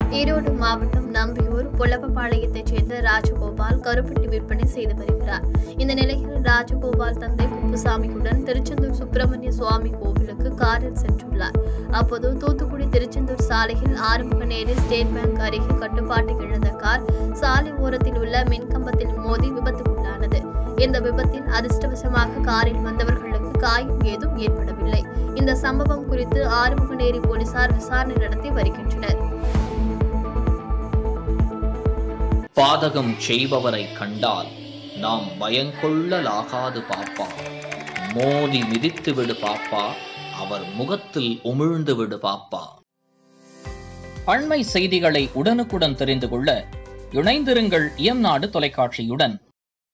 ஈரோடு மாவட்டம் நம்பியூர் புலவப்பாளையத்தைச் சேர்ந்த ராஜகோபால் கருப்பட்டி விற்பனை செய்து வருகிறார் இந்த நிலையில் ராஜகோபால் தந்தை குப்புசாமியுடன் திருச்செந்தூர் சுப்பிரமணிய சுவாமி கோவிலுக்கு காரில் சென்றுள்ளார் அப்போது தூத்துக்குடி திருச்செந்தூர் சாலையில் ஆறுமுகநேரி ஸ்டேட் பேங்க் அருகே கட்டுப்பாட்டை இழந்த கார் சாலை ஓரத்தில் உள்ள மின்கம்பத்தில் மோதி விபத்துக்குள்ளானது இந்த விபத்தில் அதிர்ஷ்டவசமாக காரில் வந்தவர்களுக்கு காயம் ஏதும் ஏற்படவில்லை இந்த சம்பவம் குறித்து ஆறுமுகநேரி போலீசார் விசாரணை நடத்தி வருகின்றனர் பாதகம் செய்பவரை கண்டால் நாம் பயங்கொள்ளலாகாது பாப்பா மோதி மிதித்து விடு பாப்பா அவர் முகத்தில் உமிழ்ந்து விடு பாப்பா அண்மை செய்திகளை உடனுக்குடன் தெரிந்து கொள்ள இணைந்திருங்கள் இயம்நாடு தொலைக்காட்சியுடன்